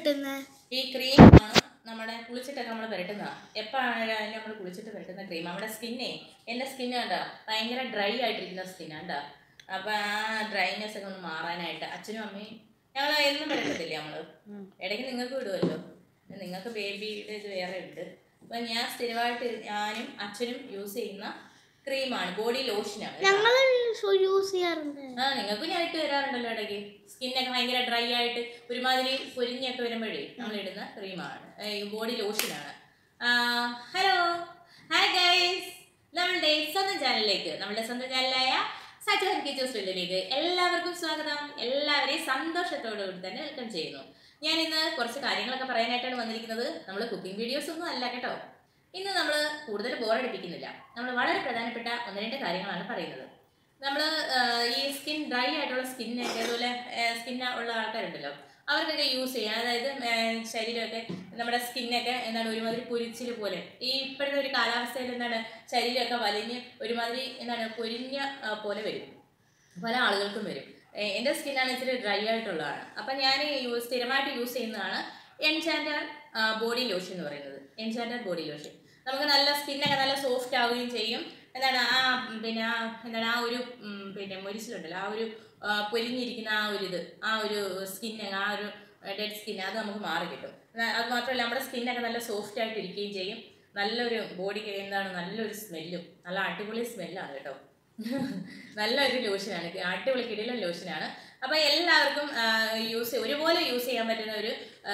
കിട്ടുന്നത് ഈ ക്രീമാണ് നമ്മുടെ കുളിച്ചിട്ടൊക്കെ നമ്മൾ പുരട്ടുന്ന എപ്പോഴാണെങ്കിലും നമ്മൾ കുളിച്ചിട്ട് പുരട്ടുന്ന ക്രീം നമ്മുടെ സ്കിന്നേ എൻ്റെ സ്കിന്ന് കണ്ടോ ഭയങ്കര ഡ്രൈ ആയിട്ടിരിക്കുന്ന സ്കിന്നാണ് കണ്ടോ അപ്പം ആ ഡ്രൈനെസ് ഒക്കെ ഒന്ന് മാറാനായിട്ട് അച്ഛനും അമ്മയും ഞങ്ങൾ എന്നും പുരട്ടത്തില്ലേ നമ്മൾ ഇടയ്ക്ക് നിങ്ങൾക്ക് വിടുമല്ലോ നിങ്ങൾക്ക് ബേബിയുടെ ഇത് വേറെ ഉണ്ട് അപ്പം ഞാൻ സ്ഥിരമായിട്ട് ഞാനും അച്ഛനും യൂസ് ചെയ്യുന്ന ക്രീമാണ് ബോഡി ലോഷനാണ് ഞങ്ങൾ യൂസ് ചെയ്യാറുണ്ട് ആ നിങ്ങൾക്ക് ഞാൻ ഇട്ട് തരാറുണ്ടല്ലോ ഇടയ്ക്ക് സ്കിന്നൊക്കെ ഭയങ്കര ഡ്രൈ ആയിട്ട് ഒരുമാതിരി പൊരിഞ്ഞൊക്കെ വരുമ്പോഴേ നമ്മൾ ഇടുന്ന ക്രീമാണ് ബോഡി ലോഷനാണ് ഹലോ ഹായ് ഗൈസ് നമ്മളുടെ സ്വന്തം ചാനലിലേക്ക് നമ്മുടെ സ്വന്തം ചാനലായ സച്ചൻ കിച്ചോ സ്റ്റുഡിയോയിലേക്ക് എല്ലാവർക്കും സ്വാഗതം എല്ലാവരെയും സന്തോഷത്തോടു കൂടി തന്നെ വെൽക്കം ചെയ്യുന്നു ഞാൻ ഇന്ന് കുറച്ച് കാര്യങ്ങളൊക്കെ പറയാനായിട്ടാണ് വന്നിരിക്കുന്നത് നമ്മൾ കുക്കിംഗ് വീഡിയോസ് ഒന്നും അല്ല കേട്ടോ ഇന്ന് നമ്മൾ കൂടുതൽ ബോറടിപ്പിക്കുന്നില്ല നമ്മൾ വളരെ പ്രധാനപ്പെട്ട ഒന്ന് രണ്ട് കാര്യങ്ങളാണ് പറയുന്നത് നമ്മൾ ഈ സ്കിൻ ഡ്രൈ ആയിട്ടുള്ള സ്കിന്നൊക്കെ അതുപോലെ സ്കിൻ ഉള്ള ആൾക്കാരുണ്ടല്ലോ അവർക്കൊക്കെ യൂസ് ചെയ്യാം അതായത് ആ, ശരീരമൊക്കെ നമ്മുടെ സ്കിന്നൊക്കെ എന്താണ് ഒരുമാതിരി പൊരിച്ചിൽ പോലെ ഈ ഇപ്പോഴത്തെ ഒരു കാലാവസ്ഥയിൽ എന്താണ് ശരീരമൊക്കെ വലിഞ്ഞ് ഒരുമാതിരി എന്താണ് പൊരിഞ്ഞ ആ, പോലെ വരും പല ആളുകൾക്കും വരും എ- എൻ്റെ സ്കിന്നാണ് ഇച്ചിരി ഡ്രൈ ആയിട്ടുള്ളതാണ് അപ്പം ഞാൻ യൂസ് സ്ഥിരമായിട്ട് യൂസ് ചെയ്യുന്നതാണ് എൻചാൻഡർ ബോഡി ലോഷൻ എന്ന് പറയുന്നത് എൻചാൻഡർ ബോഡി ലോഷൻ നമുക്ക് നല്ല സ്കിന്നൊക്കെ നല്ല സോഫ്റ്റ് ആവുകയും ചെയ്യും എന്താണ് ആ ഉം, പിന്നെ ആ എന്താണ് ആ ഒരു ഉം, പിന്നെ മൊരിച്ചിലുണ്ടല്ലോ ആ ഒരു ആ, പൊരിഞ്ഞിരിക്കുന്ന ആ ഒരു ഇത് ആ ഒരു സ്കിന്ന് ആ ഒരു ഡെഡ് സ്കിൻ അത് നമുക്ക് മാറി കിട്ടും എന്നാ- അത് മാത്രമല്ല നമ്മുടെ സ്കിന്നൊക്കെ നല്ല സോഫ്റ്റ് ആയിട്ട് ഇരിക്കുകയും ചെയ്യും നല്ലൊരു ബോഡിക്ക് എന്താണ് നല്ലൊരു സ്മെല്ലും നല്ല അടിപൊളി സ്മെല്ലാണ് കേട്ടോ നല്ലൊരു ലോഷനാണ് അടിപൊളി കിടിലൻ ലോഷനാണ് അപ്പോൾ എല്ലാവർക്കും യൂസ് ഒരുപോലെ യൂസ് ചെയ്യാൻ പറ്റുന്ന ഒരു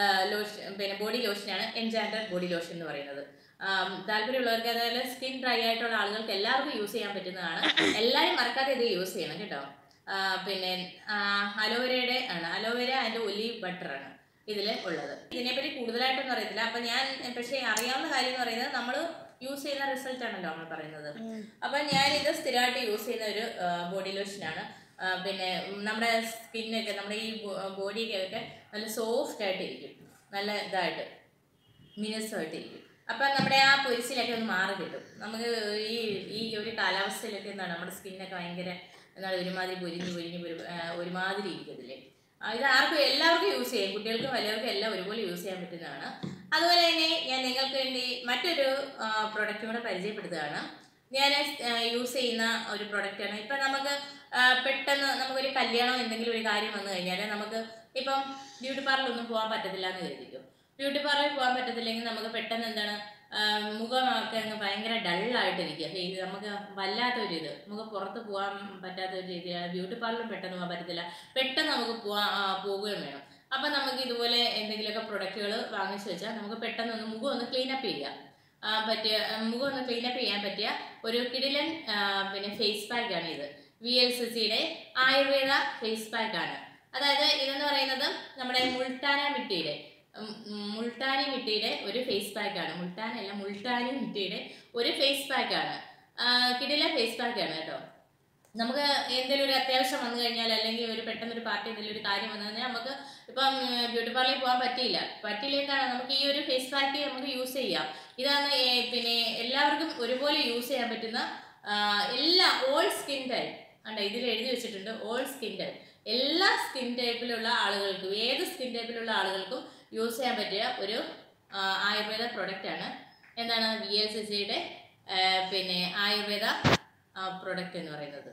ലോഷൻ പിന്നെ ബോഡി ലോഷനാണ് എൻജാൻഡർ ബോഡി ലോഷൻ എന്ന് പറയുന്നത് ആം, താല്പര്യമുള്ളവർക്ക് അതായത് സ്കിൻ ഡ്രൈ ആയിട്ടുള്ള ആളുകൾക്ക് എല്ലാവർക്കും യൂസ് ചെയ്യാൻ പറ്റുന്നതാണ് എല്ലാവരും മറക്കാതെ ഇത് യൂസ് ചെയ്യണം കേട്ടോ ആ, പിന്നെ അലോവേരയുടെ ആണ് അലോവേര അതിൻ്റെ ഒലീവ് ബട്ടറാണ് ഇതിൽ ഉള്ളത് ഇതിനെപ്പറ്റി കൂടുതലായിട്ടൊന്നും അറിയത്തില്ല അപ്പം ഞാൻ പക്ഷേ അറിയാവുന്ന കാര്യം എന്ന് പറയുന്നത് നമ്മൾ യൂസ് ചെയ്യുന്ന റിസൾട്ട് ആണല്ലോ നമ്മൾ പറയുന്നത് അപ്പം ഞാൻ ഇത് സ്ഥിരമായിട്ട് യൂസ് ചെയ്യുന്ന ഒരു ബോഡി ലോഷനാണ് ആ, പിന്നെ ഉം, നമ്മുടെ സ്കിന്നൊക്കെ നമ്മുടെ ഈ ബോഡിയൊക്കെ നല്ല സോഫ്റ്റ് ആയിട്ടിരിക്കും നല്ല ഇതായിട്ട് മിനുസമായിട്ടിരിക്കും അപ്പം നമ്മുടെ ആ പൊരിച്ചിലൊക്കെ ഒന്ന് മാറി കിട്ടും നമുക്ക് ഈ ഈ ഒരു കാലാവസ്ഥയിലൊക്കെ എന്താണ് നമ്മുടെ സ്കിന്നൊക്കെ ഭയങ്കര എന്താണ് ഒരുമാതിരി പൊരിഞ്ഞ് പൊരിഞ്ഞ് ഒരു- ആ, ഒരുമാതിരി ഇരിക്കത്തില്ലേ ആ, ഇത് ആർക്കും എല്ലാവർക്കും യൂസ് ചെയ്യാം കുട്ടികൾക്കും വലിയവർക്കും എല്ലാം ഒരുപോലെ യൂസ് ചെയ്യാൻ പറ്റുന്നതാണ് അതുപോലെ തന്നെ ഞാൻ നിങ്ങൾക്ക് വേണ്ടി മറ്റൊരു പ്രൊഡക്റ്റും കൂടെ പരിചയപ്പെടുത്തുകയാണ് ഞാൻ യൂസ് ചെയ്യുന്ന ഒരു പ്രൊഡക്റ്റാണ് ഇപ്പം നമുക്ക് ആ, പെട്ടെന്ന് നമുക്കൊരു കല്യാണം എന്തെങ്കിലും ഒരു കാര്യം വന്നു കഴിഞ്ഞാൽ നമുക്ക് ഇപ്പം ബ്യൂട്ടി പാർലറൊന്നും പോകാൻ പറ്റത്തില്ല എന്ന് കരുതിക്കും ബ്യൂട്ടി പാർലറിൽ പോകാൻ പറ്റത്തില്ലെങ്കിൽ നമുക്ക് പെട്ടെന്ന് എന്താണ് ആ, മുഖമൊക്കെ അങ്ങ് ഭയങ്കര ഡള്ളായിട്ടിരിക്കുക ഇത് നമുക്ക് വല്ലാത്തൊരു ഇത് നമുക്ക് പുറത്ത് പോകാൻ പറ്റാത്ത ഒരു രീതി ബ്യൂട്ടി പാർലറിൽ പെട്ടെന്ന് പോകാൻ പറ്റത്തില്ല പെട്ടെന്ന് നമുക്ക് പോവാ ആ, പോവുകയും വേണം അപ്പം നമുക്ക് ഇതുപോലെ എന്തെങ്കിലുമൊക്കെ പ്രൊഡക്റ്റുകൾ വാങ്ങിച്ചു വെച്ചാൽ നമുക്ക് പെട്ടെന്ന് ഒന്ന് മുഖം ഒന്ന് ക്ലീൻ അപ്പ് ചെയ്യാം ആ, പറ്റിയ ആ, മുഖം ഒന്ന് ക്ലീൻ അപ്പ് ചെയ്യാൻ പറ്റിയ ഒരു കിടിലൻ ആ, പിന്നെ ഫേസ് പാക്ക് ആണ് ഇത് വി എൽ സി സിയുടെ ആയുർവേദ ഫേസ് പാക്ക് ആണ് അതായത് ഇതെന്ന് പറയുന്നത് നമ്മുടെ മുൾട്ടാന മിട്ടിയുടെ ഉം, ഉം, മുൾട്ടാനി മിട്ടിയുടെ ഒരു ഫേസ് പാക്ക് ആണ് മുൾട്ടാന അല്ല മുൾട്ടാനി മിട്ടിയുടെ ഒരു ഫേസ് പാക്ക് ആണ് ആ, കിടിലൻ ഫേസ് പാക്ക് ആണ് കേട്ടോ നമുക്ക് എന്തെങ്കിലും ഒരു അത്യാവശ്യം വന്നു കഴിഞ്ഞാൽ അല്ലെങ്കിൽ ഒരു പെട്ടെന്ന് ഒരു പാർട്ടി എന്തെങ്കിലും ഒരു കാര്യം വന്നു കഴിഞ്ഞാൽ നമുക്ക് ഇപ്പം ബ്യൂട്ടി പാർലറിൽ പോകാൻ പറ്റിയില്ല പറ്റിയില്ലേക്കാണ് നമുക്ക് ഈ ഒരു ഫേസ് പാക്ക് നമുക്ക് യൂസ് ചെയ്യാം ഇതാണ് ഏ- പിന്നെ എല്ലാവർക്കും ഒരുപോലെ യൂസ് ചെയ്യാൻ പറ്റുന്ന ആ, എല്ലാ ഓൾ സ്കിൻ ടൈപ്പ് ഉണ്ട് ഇതിൽ എഴുതി വെച്ചിട്ടുണ്ട് ഓൾ സ്കിൻ ടൈപ്പ് എല്ലാ സ്കിൻ ടൈപ്പിലുള്ള ആളുകൾക്കും ഏത് സ്കിൻ ടൈപ്പിലുള്ള ആളുകൾക്കും യൂസ് ചെയ്യാൻ പറ്റിയ ഒരു ആ, ആയുർവേദ പ്രൊഡക്റ്റ് ആണ് എന്താണ് വി എൽ സി സിയുടെ പിന്നെ ആയുർവേദ പ്രൊഡക്റ്റ് എന്ന് പറയുന്നത്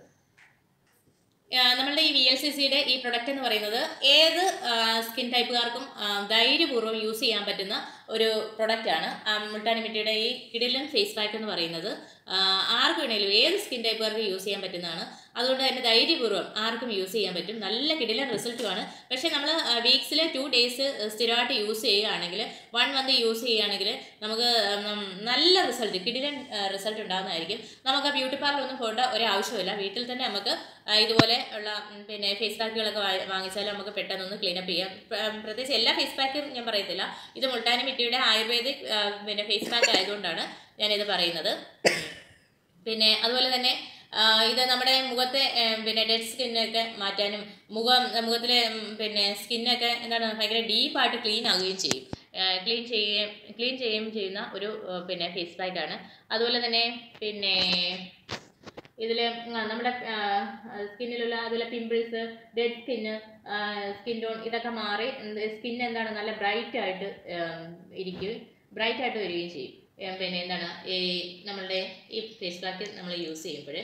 ആ, നമ്മളുടെ ഈ വി എൽ സി സിയുടെ ഈ പ്രൊഡക്റ്റ് എന്ന് പറയുന്നത് ഏത് സ്കിൻ ടൈപ്പുകാർക്കും ആ, ധൈര്യപൂർവ്വം യൂസ് ചെയ്യാൻ പറ്റുന്ന ഒരു പ്രൊഡക്റ്റാണ് മുൾട്ടാനിമിറ്റിയുടെ ഈ കിടിലൻ ഫേസ് പാക്ക് എന്ന് പറയുന്നത് ആ, ആർക്ക് വേണേലും ഏത് സ്കിൻ ടൈപ്പുകാർക്ക് യൂസ് ചെയ്യാൻ പറ്റുന്നതാണ് അതുകൊണ്ട് തന്നെ ധൈര്യപൂർവ്വം ആർക്കും യൂസ് ചെയ്യാൻ പറ്റും നല്ല കിടിലൻ റിസൾട്ടുമാണ് പക്ഷേ നമ്മൾ വീക്സിൽ ടു ഡേയ്സ് സ്ഥിരമായിട്ട് യൂസ് ചെയ്യുകയാണെങ്കിൽ വൺ മന്ത് യൂസ് ചെയ്യുകയാണെങ്കിൽ നമുക്ക് ഉം, നല്ല റിസൾട്ട് കിടിലൻ റിസൾട്ട് ഉണ്ടാകുന്നതായിരിക്കും നമുക്ക് ബ്യൂട്ടി പാർലറൊന്നും പോകേണ്ട ഒരു ആവശ്യമില്ല വീട്ടിൽ തന്നെ നമുക്ക് ആ, ഇതുപോലെ ഉള്ള ഉം, പിന്നെ ഫേസ് പാക്കുകളൊക്കെ വാ- വാങ്ങിച്ചാൽ നമുക്ക് പെട്ടെന്നൊന്ന് ക്ലീൻ അപ്പ് ചെയ്യാം പ്ര- പ്രത്യേകിച്ച് എല്ലാ ഫേസ് പാക്കും ഞാൻ പറയത്തില്ല ഇത് മുൾട്ടാനി മിട്ടിയുടെ ആയുർവേദിക് ആ, പിന്നെ ഫേസ് പാക്ക് ആയതുകൊണ്ടാണ് ഞാനിത് പറയുന്നത് പിന്നെ അതുപോലെ തന്നെ ആ, ഇത് നമ്മുടെ മുഖത്തെ ഏ, പിന്നെ ഡെഡ് സ്കിന്നൊക്കെ മാറ്റാനും മുഖം മുഖത്തിലെ ഉം, പിന്നെ സ്കിന്നൊക്കെ എന്താണ് ഭയങ്കര ഡീപ്പായിട്ട് ക്ലീൻ ആവുകയും ചെയ്യും ക്ലീൻ ചെയ്യുകയും ക്ലീൻ ചെയ്യുകയും ചെയ്യുന്ന ഒരു ഏ, പിന്നെ ഫേസ് പാക്കാണ് അതുപോലെ തന്നെ പിന്നെ ഇതിൽ നമ്മുടെ സ്കിന്നിലുള്ള അതുപോലെ pimples dead skin skin tone ഇതൊക്കെ മാറി സ്കിൻ എന്താണ് നല്ല ബ്രൈറ്റ് ആയിട്ട് ഉം, ഇരിക്കും ബ്രൈറ്റ് ആയിട്ട് വരികയും ചെയ്യും ഉം, പിന്നെ എന്താണ് ഈ നമ്മളുടെ ഈ ഫേസ് പാക്ക് നമ്മൾ യൂസ് ചെയ്യുമ്പോൾ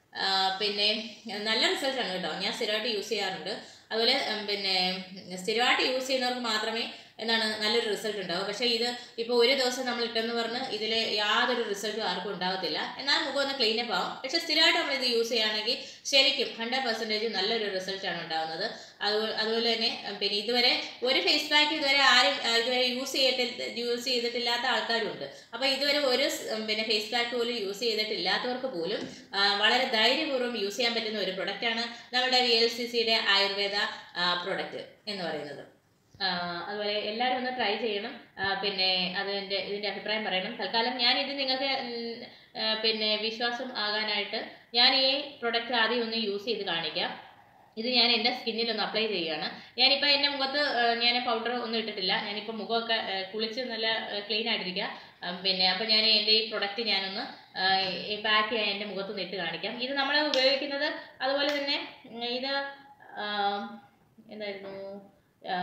പിന്നെ നല്ല റിസൾട്ടാണ് കേട്ടോ ഞാൻ സ്ഥിരമായിട്ട് യൂസ് ചെയ്യാറുണ്ട് അതുപോലെ ഉം, പിന്നെ സ്ഥിരമായിട്ട് യൂസ് ചെയ്യുന്നവർക്ക് മാത്രമേ എന്താണ് നല്ലൊരു റിസൾട്ട് ഉണ്ടാവും പക്ഷേ ഇത് ഇപ്പോൾ ഒരു ദിവസം നമ്മൾ ഇട്ടെന്ന് പറഞ്ഞ് ഇതിൽ യാതൊരു റിസൾട്ടും ആർക്കും ഉണ്ടാകത്തില്ല എന്നാൽ മുഖം ഒന്ന് ക്ലീൻ അപ്പ് ആവും പക്ഷേ സ്ഥിരമായിട്ട് നമ്മൾ ഇത് യൂസ് ചെയ്യുകയാണെങ്കിൽ ശരിക്കും ഹൺഡ്രഡ് പെർസെൻറ്റേജ് നല്ലൊരു റിസൾട്ടാണ് ഉണ്ടാകുന്നത് അതുപോലെ അതുപോലെ തന്നെ ഉം, പിന്നെ ഇതുവരെ ഒരു ഫേസ് പാക്ക് ഇതുവരെ ആരും ആ, ഇതുവരെ യൂസ് ചെയ്തിട്ട് യൂസ് ചെയ്തിട്ടില്ലാത്ത ആൾക്കാരുണ്ട് അപ്പോൾ ഇതുവരെ ഒരു സ്- ഉം, പിന്നെ ഫേസ് പാക്ക് പോലും യൂസ് ചെയ്തിട്ടില്ലാത്തവർക്ക് പോലും ആ, വളരെ ധൈര്യപൂർവ്വം യൂസ് ചെയ്യാൻ പറ്റുന്ന ഒരു പ്രൊഡക്റ്റാണ് നമ്മുടെ വി എൽ സി സിയുടെ ആയുർവേദ പ്രൊഡക്റ്റ് എന്ന് പറയുന്നത് ആ, അതുപോലെ എല്ലാവരും ഒന്ന് ട്രൈ ചെയ്യണം ആ, പിന്നെ അതിൻ്റെ ഇതിൻ്റെ അഭിപ്രായം പറയണം തൽക്കാലം ഞാൻ ഇത് നിങ്ങൾക്ക് ഉം, ആ, പിന്നെ വിശ്വാസം ആകാനായിട്ട് ഞാൻ ഈ പ്രൊഡക്റ്റ് ആദ്യം ഒന്ന് യൂസ് ചെയ്ത് കാണിക്കാം ഇത് ഞാൻ എൻ്റെ സ്കിന്നിൽ ഒന്ന് അപ്ലൈ ചെയ്യുകയാണ് ഞാനിപ്പോൾ എൻ്റെ മുഖത്ത് ആ, ഞാൻ പൗഡർ ഒന്നും ഇട്ടിട്ടില്ല ഞാനിപ്പോൾ മുഖമൊക്കെ ആ, കുളിച്ച് നല്ല ക്ലീൻ ആയിട്ടിരിക്കുക ആ, പിന്നെ അപ്പോൾ ഞാൻ എൻ്റെ ഈ പ്രൊഡക്റ്റ് ഞാനൊന്ന് ആ, ഈ പാക്ക് ചെയ്യാൻ എൻ്റെ മുഖത്തൊന്ന് ഇട്ട് കാണിക്കാം ഇത് നമ്മൾ ഉപയോഗിക്കുന്നത് അതുപോലെ തന്നെ ഉം, ഇത് ആ, എന്തായിരുന്നു ആ,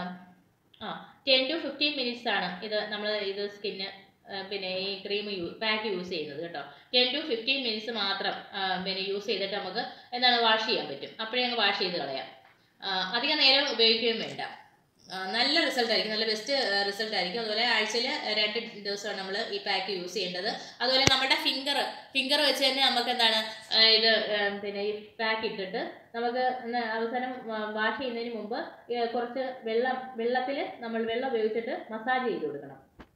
ആ ടെൻ ടു ഫിഫ്റ്റീൻ മിനിറ്റ്സ് ആണ് ഇത് നമ്മൾ ഇത് സ്കിന്ന് പിന്നെ ഈ ക്രീം യൂ പാക്ക് യൂസ് ചെയ്യുന്നത് കേട്ടോ ടെൻ ടു ഫിഫ്റ്റീൻ മിനിറ്റ്സ് മാത്രം ആ, പിന്നെ യൂസ് ചെയ്തിട്ട് നമുക്ക് എന്താണ് വാഷ് ചെയ്യാൻ പറ്റും അപ്പോഴേ അങ്ങ് വാഷ് ചെയ്ത് കളയാം ആ, അധികം നേരം ഉപയോഗിക്കുകയും വേണ്ട ആ, നല്ല റിസൾട്ട് ആയിരിക്കും നല്ല ബെസ്റ്റ് റിസൾട്ട് ആയിരിക്കും അതുപോലെ ആഴ്ചയിൽ രണ്ട് ദിവസമാണ് നമ്മൾ ഈ പാക്ക് യൂസ് ചെയ്യേണ്ടത് അതുപോലെ നമ്മുടെ ഫിംഗർ ഫിംഗർ വെച്ച് തന്നെ നമുക്ക് എന്താണ് ആ, ഇത് ആ, പിന്നെ ഈ പാക്ക് ഇട്ടിട്ട് നമുക്ക് ഒന്ന് അവസാനം വാഷ് ചെയ്യുന്നതിന് മുമ്പ് ഏ, കുറച്ച് വെള്ളം വെള്ളത്തിൽ നമ്മൾ വെള്ളം ഉപയോഗിച്ചിട്ട് മസാജ് ചെയ്ത് കൊടുക്കണം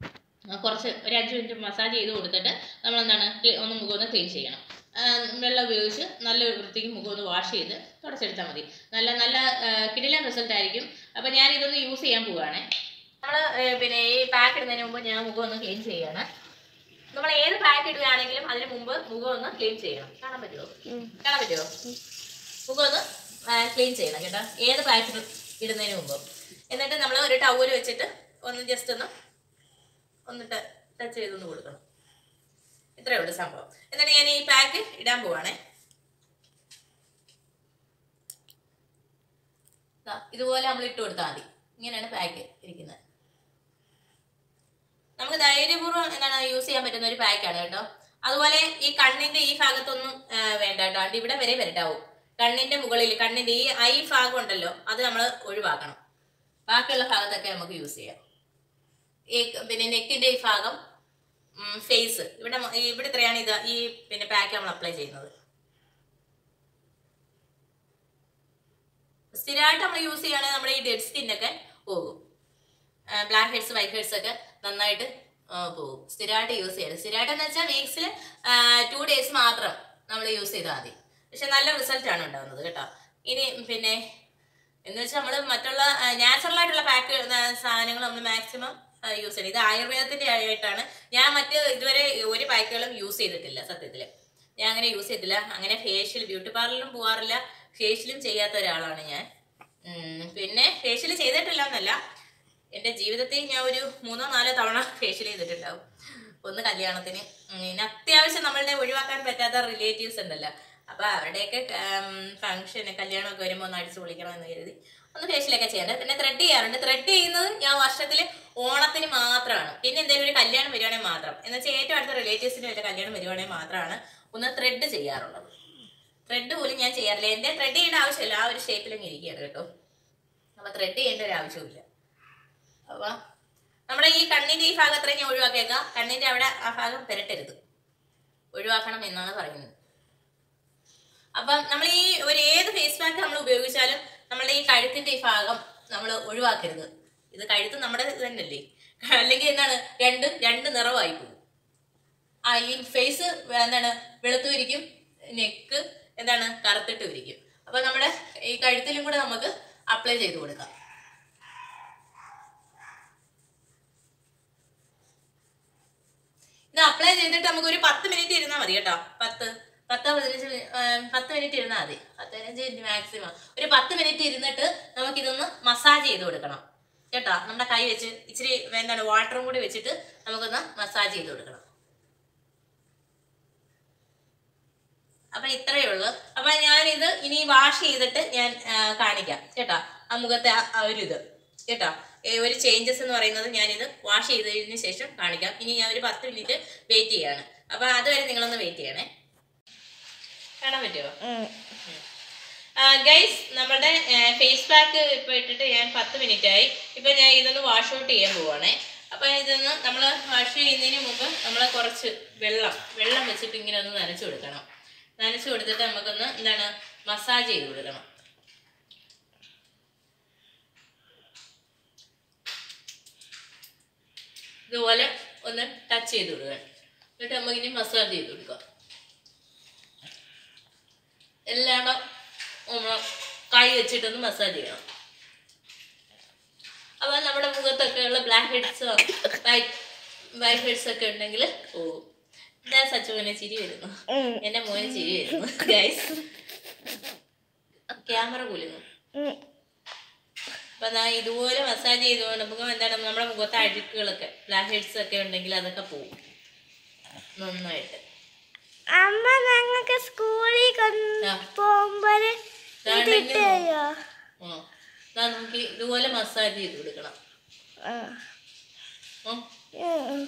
ആ, കുറച്ച് ഒരു അഞ്ച് മിനിറ്റ് മസാജ് ചെയ്ത് കൊടുത്തിട്ട് നമ്മൾ എന്താണ് ക്ലീ- ഒന്ന് മുഖം ഒന്ന് ക്ലീൻ ചെയ്യണം ആ, വെള്ളം ഉപയോഗിച്ച് നല്ല വൃത്തിക്ക് മുഖം ഒന്ന് വാഷ് ചെയ്ത് തുടച്ചെടുത്താൽ മതി നല്ല നല്ല കിടിലൻ റിസൾട്ട് ആയിരിക്കും അപ്പോൾ ഞാൻ ഇതൊന്ന് യൂസ് ചെയ്യാൻ പോവുകയാണേ നമ്മൾ പിന്നെ ഈ പാക്ക് ഇടുന്നതിന് മുമ്പ് ഞാൻ മുഖം ഒന്ന് ക്ലീൻ ചെയ്യണം നമ്മൾ ഏത് പാക്ക് ഇടുകയാണെങ്കിലും അതിന് മുമ്പ് മുഖം ഒന്ന് ക്ലീൻ ചെയ്യണം കാണാൻ പറ്റുമോ കാണാൻ പറ്റുമോ മുഖം ഒന്ന് ക്ലീൻ ചെയ്യണം കേട്ടോ ഏത് പാക്ക് ഇടുന്നതിന് മുമ്പ് എന്നിട്ട് നമ്മൾ ഒരു ടവൽ വെച്ചിട്ട് ഒന്ന് ജസ്റ്റ് ഒന്ന് ഒന്നിട്ട് ടച്ച് ചെയ്തൊന്ന് കൊടുക്കണം ഇത്രയേ ഉള്ളൂ സംഭവം എന്നിട്ട് ഞാൻ ഈ പാക്ക് ഇടാൻ പോവാണേ ദാ, ഇതുപോലെ നമ്മൾ ഇട്ട് കൊടുത്താൽ മതി ഇങ്ങനെയാണ് പാക്ക് ഇരിക്കുന്നത് നമുക്ക് ധൈര്യപൂർവ്വം എന്താണ് യൂസ് ചെയ്യാൻ പറ്റുന്ന ഒരു പാക്കാണ് കേട്ടോ അതുപോലെ ഈ കണ്ണിന്റെ ഈ ഭാഗത്തൊന്നും ആ, വേണ്ട കേട്ടോ അത് ഇവിടെ വരെ വരട്ടാവും കണ്ണിന്റെ മുകളിൽ കണ്ണിന്റെ ഈ ഐ ഭാഗം ഉണ്ടല്ലോ അത് നമ്മൾ ഒഴിവാക്കണം ബാക്കിയുള്ള ഭാഗത്തൊക്കെ നമുക്ക് യൂസ് ചെയ്യാം ഈ പിന്നെ നെക്കിന്റെ ഈ ഭാഗം ഫേസ് ഇവിടെ മ- ഈ- ഇവിടെ ഇത്രയാണ് ഇത് ഈ പിന്നെ പാക്ക് നമ്മൾ അപ്ലൈ ചെയ്യുന്നത് സ്ഥിരമായിട്ട് നമ്മൾ യൂസ് ചെയ്യുകയാണെങ്കിൽ നമ്മുടെ ഈ ഡെഡ് സ്കിന്നൊക്കെ പോകും ബ്ലാക്ക് ഹെഡ്സ് വൈറ്റ് ഹെഡ്സ് ഒക്കെ നന്നായിട്ട് ആ, പോകും സ്ഥിരമായിട്ട് യൂസ് ചെയ്യരുത് സ്ഥിരമായിട്ട് എന്ന് വെച്ചാൽ വീക്സിൽ ടു ഡേയ്സ് മാത്രം നമ്മൾ യൂസ് ചെയ്താൽ മതി പക്ഷെ നല്ല റിസൾട്ട് ആണ് ഉണ്ടാകുന്നത് കേട്ടോ ഇനി പിന്നെ എന്ന് വെച്ചാൽ നമ്മൾ മറ്റുള്ള നാച്ചുറൽ ആയിട്ടുള്ള പാക്ക് സാധനങ്ങൾ നമ്മൾ മാക്സിമം യൂസ് ചെയ്യണം ഇത് ആയുർവേദത്തിന്റെ ആയിട്ടാണ് ഞാൻ മറ്റ് ഇതുവരെ ഒരു പാക്കുകളും യൂസ് ചെയ്തിട്ടില്ല സത്യത്തിൽ ഞാൻ അങ്ങനെ യൂസ് ചെയ്തിട്ടില്ല അങ്ങനെ ഫേഷ്യൽ ബ്യൂട്ടി പാർലറിലും പോകാറില്ല ഫേഷ്യലും ചെയ്യാത്ത ഒരാളാണ് ഞാൻ ഉം, പിന്നെ ഫേഷ്യൽ ചെയ്തിട്ടില്ല എന്നല്ല എൻ്റെ ജീവിതത്തിൽ ഞാൻ ഒരു മൂന്നോ നാലോ തവണ ഫേഷ്യൽ ചെയ്തിട്ടുണ്ടാവും ഒന്ന് കല്യാണത്തിന് ഉം, പിന്നെ അത്യാവശ്യം നമ്മളുടെ ഒഴിവാക്കാൻ പറ്റാത്ത റിലേറ്റീവ്സ് ഉണ്ടല്ലോ അപ്പൊ അവരുടെയൊക്കെ ഫംഗ്ഷന് കല്യാണമൊക്കെ വരുമ്പോൾ ഒന്ന് അടിച്ചു പൊളിക്കണം എന്ന് കരുതി ഒന്ന് ഫേഷ്യലൊക്കെ ചെയ്യാറുണ്ട് പിന്നെ ത്രെഡ് ചെയ്യാറുണ്ട് ത്രെഡ് ചെയ്യുന്നത് ഞാൻ വർഷത്തിൽ ഓണത്തിന് മാത്രമാണ് പിന്നെ എന്തെങ്കിലും ഒരു കല്യാണം വരുവാണെങ്കിൽ മാത്രം എന്ന് വെച്ചാൽ ഏറ്റവും അടുത്ത റിലേറ്റീവ്സിന് വല്ല കല്യാണം വരുവാണെങ്കിൽ മാത്രമാണ് ഒന്ന് ത്രെഡ് ചെയ്യാറുള്ളത് ത്രെഡ് പോലും ഞാൻ ചെയ്യാറില്ല എൻ്റെ ത്രെഡ് ചെയ്യേണ്ട ആവശ്യമില്ല ആ ഒരു ഷേപ്പിലങ്ങ് ഇരിക്കുകയാണ് കേട്ടോ അപ്പൊ ത്രെഡ് ചെയ്യേണ്ട ഒരു ആവശ്യമില്ല അപ്പൊ നമ്മുടെ ഈ കണ്ണിന്റെ ഈ ഭാഗം അത്രയും ഞാൻ ഒഴിവാക്കിയേക്കാം കണ്ണിന്റെ അവിടെ ആ ഭാഗം പുരട്ടരുത് ഒഴിവാക്കണം എന്നാണ് പറയുന്നത് അപ്പം നമ്മൾ ഈ ഒരു ഏത് ഫേസ് പാക്ക് നമ്മൾ ഉപയോഗിച്ചാലും നമ്മളുടെ ഈ കഴുത്തിന്റെ ഈ ഭാഗം നമ്മൾ ഒഴിവാക്കരുത് ഇത് കഴുത്ത് നമ്മുടെ ഇത് തന്നെയല്ലേ അല്ലെങ്കിൽ എന്താണ് രണ്ട് രണ്ട് നിറമായി പോകും ആ ഈ ഫേസ് എന്താണ് വെളുത്തു ഇരിക്കും നെക്ക് എന്താണ് കറുത്തിട്ട് ഇരിക്കും അപ്പൊ നമ്മുടെ ഈ കഴുത്തിലും കൂടെ നമുക്ക് അപ്ലൈ ചെയ്ത് കൊടുക്കാം ഇത് അപ്ലൈ ചെയ്തിട്ട് നമുക്ക് ഒരു പത്ത് മിനിറ്റ് ഇരുന്നാൽ മതി കേട്ടോ പത്ത് പത്ത് പതിനഞ്ച് മി- ആ, പത്ത് മിനിറ്റ് ഇരുന്നാൽ മതി പതിനഞ്ച് മിനിറ്റ് മാക്സിമം ഒരു പത്ത് മിനിറ്റ് ഇരുന്നിട്ട് നമുക്കിതൊന്ന് മസാജ് ചെയ്ത് കൊടുക്കണം കേട്ടോ നമ്മുടെ കൈ വെച്ച് ഇച്ചിരി എന്താണ് വാട്ടറും കൂടി വെച്ചിട്ട് നമുക്കൊന്ന് മസാജ് ചെയ്ത് കൊടുക്കണം അപ്പൊ ഇത്രയേ ഉള്ളൂ അപ്പൊ ഞാനിത് ഇനി വാഷ് ചെയ്തിട്ട് ഞാൻ ആ, കാണിക്കാം കേട്ടോ ആ മുഖത്തെ ആ- ആ ഒരു ഇത് കേട്ടോ ഏ, ഒരു ചേഞ്ചസ് എന്ന് പറയുന്നത് ഞാനിത് വാഷ് ചെയ്തതിന് ശേഷം കാണിക്കാം ഇനി ഞാൻ ഒരു പത്ത് മിനിറ്റ് വെയിറ്റ് ചെയ്യാണ് അപ്പൊ അതുവരെ നിങ്ങളൊന്ന് വെയിറ്റ് ചെയ്യണേ കാണാൻ പറ്റുമോ ഗൈസ് നമ്മുടെ ഫേസ് പാക്ക് ഇപ്പൊ ഇട്ടിട്ട് ഞാൻ പത്ത് മിനിറ്റ് ആയി ഇപ്പൊ ഞാൻ ഇതൊന്ന് വാഷ് ഔട്ട് ചെയ്യാൻ പോവാണേ അപ്പൊ ഇതൊന്ന് നമ്മൾ വാഷ് ചെയ്യുന്നതിന് മുമ്പ് നമ്മൾ കുറച്ച് വെള്ളം വെള്ളം വെച്ചിട്ട് ഇങ്ങനെ ഒന്ന് നനച്ചു കൊടുക്കണം നനച്ചു കൊടുത്തിട്ട് നമുക്കൊന്ന് എന്താണ് മസാജ് ചെയ്ത് കൊടുക്കണം ഇതുപോലെ ഒന്ന് ടച്ച് ചെയ്ത് കൊടുക്കണം എന്നിട്ട് നമുക്കിനി മസാജ് ചെയ്ത് കൊടുക്കാം എല്ലായിടം നമ്മൾ കൈ വെച്ചിട്ടൊന്ന് മസാജ് ചെയ്യണം അപ്പോൾ നമ്മുടെ മുഖത്തൊക്കെ ഉള്ള ബ്ലാക്ക് ഹെഡ്സോ വൈറ്റ് വൈറ്റ് ഹെഡ്സ് ഒക്കെ ഉണ്ടെങ്കിൽ പോകും എന്താ സച്ചുവിനെ ചിരി വരുന്നു എൻ്റെ മോന് ചിരി വരുന്നു ഗൈസ് ക്യാമറ കുലുങ്ങും അപ്പൊ ഞാൻ ഇതുപോലെ മസാജ് ചെയ്തുകൊണ്ട് നമുക്ക് എന്താണ് നമ്മുടെ മുഖത്തെ അഴുക്കുകളൊക്കെ ബ്ലാക്ക് ഹെഡ്സ് ഒക്കെ ഉണ്ടെങ്കിൽ അതൊക്കെ പോകും നന്നായിട്ട് അമ്മ ഞങ്ങൾക്ക് സ്കൂളിൽ ആ. പോകുമ്പോൾ ദാണ്ട് ഇത് ഇങ്ങനെ ഇട്ട് തരുമോ ആ ദാ നമുക്ക് ഇതുപോലെ മസാജ് ചെയ്ത് കൊടുക്കണം ആ. ഉം. ഉം.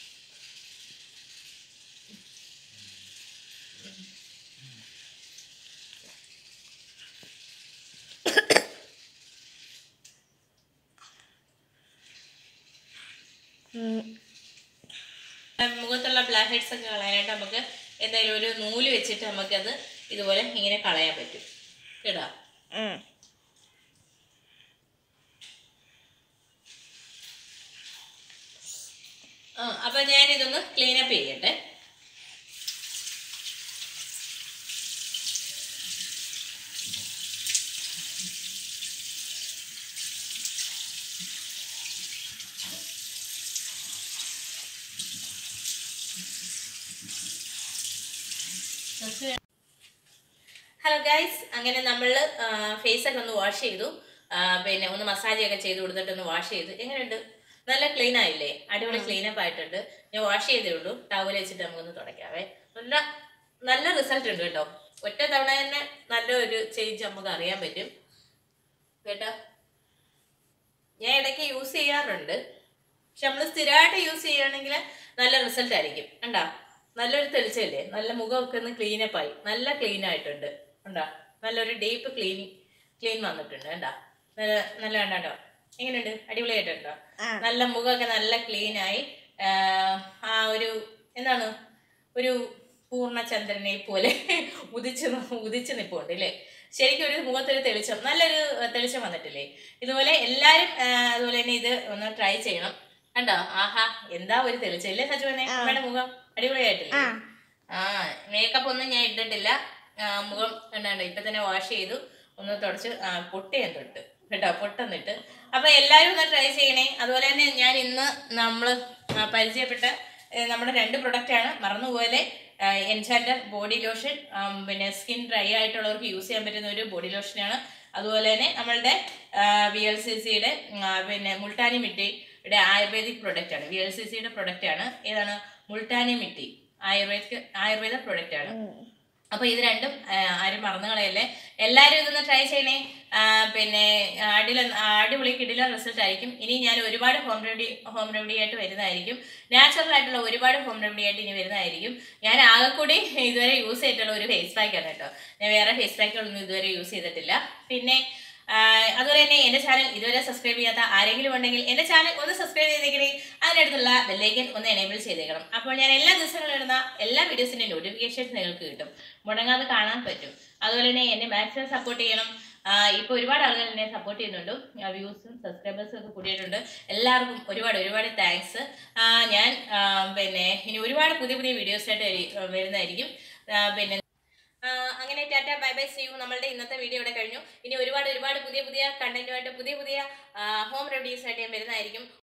ഉം. മുഖത്തുള്ള ബ്ലാക്ക് ഹെഡ്സ് ഒക്കെ കളയാനായിട്ട് നമുക്ക് എന്തായാലും ഒരു നൂല് വെച്ചിട്ട് നമുക്കത് ഇതുപോലെ ഇങ്ങനെ കളയാൻ പറ്റും കേട്ടോ ഉം. ആ അപ്പൊ ഞാൻ ഇതൊന്ന് ക്ലീൻ അപ്പ് ചെയ്യട്ടെ ഹലോ ഗൈസ് അങ്ങനെ നമ്മൾ ഫേസ് ഒക്കെ ഒന്ന് വാഷ് ചെയ്തു ആ, പിന്നെ ഒന്ന് മസാജ് ഒക്കെ ചെയ്ത് കൊടുത്തിട്ട് ഒന്ന് വാഷ് ചെയ്തു എങ്ങനെയുണ്ട് നല്ല ക്ലീൻ ആയില്ലേ അടിപൊളി ക്ലീൻ അപ്പ് ആയിട്ടുണ്ട് ഞാൻ വാഷ് ചെയ്തേ ഉള്ളൂ ടവൽ വെച്ചിട്ട് നമുക്കൊന്ന് തുടയ്ക്കാവേ നല്ല നല്ല റിസൾട്ട് ഉണ്ട് കേട്ടോ ഒറ്റ തവണ തന്നെ നല്ലൊരു ചേഞ്ച് നമുക്ക് അറിയാൻ പറ്റും കേട്ടോ ഞാൻ ഇടയ്ക്ക് യൂസ് ചെയ്യാറുണ്ട് പക്ഷെ നമ്മൾ സ്ഥിരമായിട്ട് യൂസ് ചെയ്യുകയാണെങ്കിൽ നല്ല റിസൾട്ട് ആയിരിക്കും കണ്ടാ നല്ലൊരു തെളിച്ചല്ലേ നല്ല മുഖമൊക്കെ ഒന്ന് ക്ലീൻ അപ്പ് ആയി നല്ല ക്ലീൻ ആയിട്ടുണ്ട് കണ്ടാ നല്ലൊരു ഡീപ്പ് ക്ലീൻ ക്ലീൻ വന്നിട്ടുണ്ട് കണ്ടാ നല്ല നല്ല കണ്ടോ എങ്ങനെയുണ്ട് അടിപൊളിയായിട്ടുണ്ടോ ആ. നല്ല മുഖമൊക്കെ നല്ല ക്ലീൻ ആയി ആ, ആ ഒരു എന്താണ് ഒരു പൂർണ്ണചന്ദ്രനെ പോലെ ഉദിച്ച് ന- ഉദിച്ച് നിൽപ്പുണ്ട് അല്ലേ ശരിക്കും ഒരു മുഖത്തൊരു തെളിച്ചം നല്ലൊരു ആ, തെളിച്ചം വന്നിട്ടില്ലേ ഇതുപോലെ എല്ലാരും ആ, അതുപോലെ തന്നെ ഇത് ഒന്ന് ട്രൈ ചെയ്യണം കണ്ടോ ആഹാ എന്താ ഒരു തെളിച്ചം ഇല്ലേ സജുവനെ അമ്മയുടെ മുഖം അടിപൊളിയായിട്ടില്ലേ ആ. ആ മേക്കപ്പ് ഒന്നും ഞാൻ ഇട്ടിട്ടില്ല ആ, മുഖം കണ്ടാണ്ടോ ഇപ്പൊ തന്നെ വാഷ് ചെയ്തു ഒന്ന് തുടച്ച് ആ, പൊട്ട് ഞാൻ തൊട്ട് കേട്ടോ പൊട്ടന്നിട്ട് അപ്പൊ എല്ലാവരും ഒന്ന് ട്രൈ ചെയ്യണേ അതുപോലെ തന്നെ ഞാൻ ഇന്ന് നമ്മൾ പരിചയപ്പെട്ട ഏ, നമ്മുടെ രണ്ട് പ്രൊഡക്റ്റ് ആണ് മറന്നുപോലെ എൻചാൻഡർ ബോഡി ലോഷൻ പിന്നെ സ്കിൻ ഡ്രൈ ആയിട്ടുള്ളവർക്ക് യൂസ് ചെയ്യാൻ പറ്റുന്ന ഒരു ബോഡി ലോഷനാണ് അതുപോലെ തന്നെ നമ്മളുടെ വി എൽ സി സിയുടെ പിന്നെ മുൾട്ടാനി മിട്ടിയുടെ ആയുർവേദിക് പ്രൊഡക്റ്റ് ആണ് വി എൽ സി സിയുടെ പ്രൊഡക്റ്റ് ആണ് ഏതാണ് മുൾട്ടാനി മിട്ടി ആയുർവേദിക് ആയുർവേദ പ്രൊഡക്റ്റ് ആണ് അപ്പൊ ഇത് രണ്ടും ആ, ആരും മറന്നു കളയല്ലേ എല്ലാവരും ഇതൊന്ന് ട്രൈ ചെയ്യണേ ആ, പിന്നെ അടില അടിപൊളി കിടില റിസൾട്ട് ആയിരിക്കും ഇനി ഞാൻ ഒരുപാട് ഹോം റെമഡി ഹോം റെമഡി ആയിട്ട് വരുന്നതായിരിക്കും നാച്ചുറൽ ആയിട്ടുള്ള ഒരുപാട് ഹോം റെമഡി ആയിട്ട് ഇനി വരുന്നതായിരിക്കും ഞാൻ ആകെ കൂടി ഇതുവരെ യൂസ് ചെയ്തിട്ടുള്ള ഒരു ഫേസ് പാക്ക് ആണ് കേട്ടോ ഞാൻ വേറെ ഫേസ് പാക്കുകളൊന്നും ഇതുവരെ യൂസ് ചെയ്തിട്ടില്ല പിന്നെ ആ, അതുപോലെ തന്നെ എൻ്റെ ചാനൽ ഇതുവരെ സബ്സ്ക്രൈബ് ചെയ്യാത്ത ആരെങ്കിലും ഉണ്ടെങ്കിൽ എൻ്റെ ചാനൽ ഒന്ന് സബ്സ്ക്രൈബ് ചെയ്തേക്കണേ അതിനടുത്തുള്ള ബെല്ലൈക്കൻ ഒന്ന് എനേബിൾ ചെയ്തേക്കണം അപ്പോൾ ഞാൻ എല്ലാ ദിവസങ്ങളും ഇടുന്ന എല്ലാ വീഡിയോസിൻ്റെ നോട്ടിഫിക്കേഷൻസ് നിങ്ങൾക്ക് കിട്ടും മുടങ്ങാതെ കാണാൻ പറ്റും അതുപോലെ തന്നെ എന്നെ മാക്സിമം സപ്പോർട്ട് ചെയ്യണം ഇപ്പോൾ ഒരുപാട് ആളുകൾ എന്നെ സപ്പോർട്ട് ചെയ്യുന്നുണ്ട് വ്യൂസും സബ്സ്ക്രൈബേഴ്സും ഒക്കെ കൂടിയിട്ടുണ്ട് എല്ലാവർക്കും ഒരുപാട് ഒരുപാട് താങ്ക്സ് ഞാൻ ആ, പിന്നെ ഇനി ഒരുപാട് പുതിയ പുതിയ വീഡിയോസായിട്ട് വരുന്നതായിരിക്കും ആ, പിന്നെ ആ, അങ്ങനെ tata bye bye see you നമ്മളുടെ ഇന്നത്തെ വീഡിയോ ഇവിടെ കഴിഞ്ഞു ഇനി ഒരുപാട് ഒരുപാട് പുതിയ പുതിയ കണ്ടന്റുമായിട്ട് പുതിയ പുതിയ ഹോം റെമഡീസ് ആയിട്ട് ഞാൻ വരുന്നതായിരിക്കും